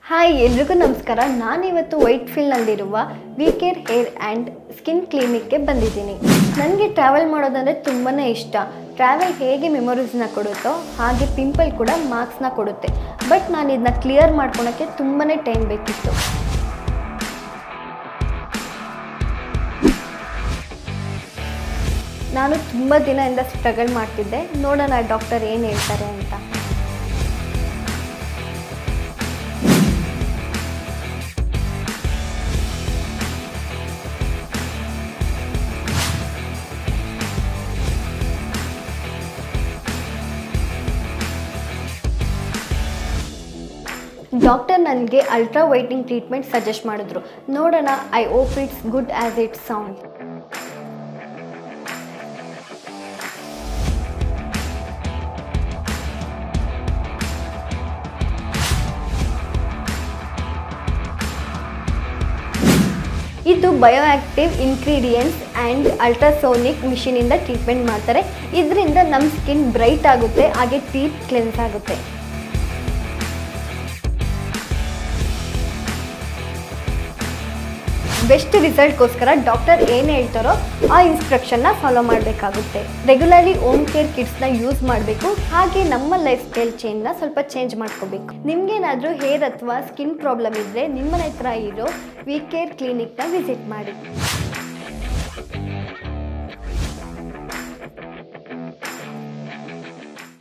hi ಎಲ್ರಿಗೂ ನಮಸ್ಕಾರ ನಾನಿವತ್ತು ವೈಟ್ ಫೀಲ್ಡ್ನಲ್ಲಿರುವ V care hair and skin ಕ್ಲಿನಿಕ್ಗೆ ಬಂದಿದ್ದೀನಿ ನನಗೆ ಟ್ರಾವೆಲ್ ಮಾಡೋದಂದರೆ ತುಂಬಾ ಇಷ್ಟ ಟ್ರಾವೆಲ್ ಹೇಗೆ ಮೆಮೊರೀಸ್ನ ಕೊಡುತ್ತೋ ಹಾಗೆ ಪಿಂಪಲ್ ಕೂಡ ಮಾರ್ಕ್ಸ್ನ ಕೊಡುತ್ತೆ ಬಟ್ ನಾನು ಇದನ್ನ ಕ್ಲಿಯರ್ ಮಾಡ್ಕೊಳಕ್ಕೆ ತುಂಬಾ ಟೈಮ್ ಬೇಕಿತ್ತು ನಾನು ತುಂಬ ದಿನದಿಂದ ಸ್ಟ್ರಗಲ್ ಮಾಡ್ತಿದ್ದೆ ನೋಡೋಣ ಡಾಕ್ಟರ್ ಏನು ಹೇಳ್ತಾರೆ ಅಂತ ಡಾಕ್ಟರ್ ನನಗೆ ಅಲ್ಟ್ರಾ ವೈಟಿಂಗ್ ಟ್ರೀಟ್ಮೆಂಟ್ ಸಜೆಸ್ಟ್ ಮಾಡಿದ್ರು ನೋಡೋಣ I hope it's good as it sound ಇದು bio active ingredients and ultrasonic ಮಿಷಿನಿಂದ ಟ್ರೀಟ್ಮೆಂಟ್ ಮಾಡ್ತಾರೆ ಇದರಿಂದ ನಮ್ಮ ಸ್ಕಿನ್ ಬ್ರೈಟ್ ಆಗುತ್ತೆ ಹಾಗೆ ಟೀತ್ ಕ್ಲೆನ್ಸ್ ಆಗುತ್ತೆ ಬೆಸ್ಟ್ ರಿಸಲ್ಟ್ಗೋಸ್ಕರ ಡಾಕ್ಟರ್ ಏನು ಹೇಳ್ತಾರೋ ಆ ಇನ್ಸ್ಟ್ರಕ್ಷನ್ನ ಫಾಲೋ ಮಾಡಬೇಕಾಗುತ್ತೆ ರೆಗ್ಯುಲರ್ಲಿ ಓಮ್ ಕೇರ್ ಕಿಟ್ಸ್ನ ಯೂಸ್ ಮಾಡಬೇಕು ಹಾಗೆ ನಮ್ಮ ಲೈಫ್ ಸ್ಟೈಲ್ ಚೇಂಜ್ನ ಸ್ವಲ್ಪ ಚೇಂಜ್ ಮಾಡ್ಕೋಬೇಕು ನಿಮಗೇನಾದರೂ ಹೇರ್ ಅಥವಾ ಸ್ಕಿನ್ ಪ್ರಾಬ್ಲಮ್ ಇದ್ದರೆ ನಿಮ್ಮ ಹತ್ರ ಇರೋ ವಿ ಕೇರ್ ಕ್ಲಿನಿಕ್ನ ವಿಸಿಟ್ ಮಾಡಿ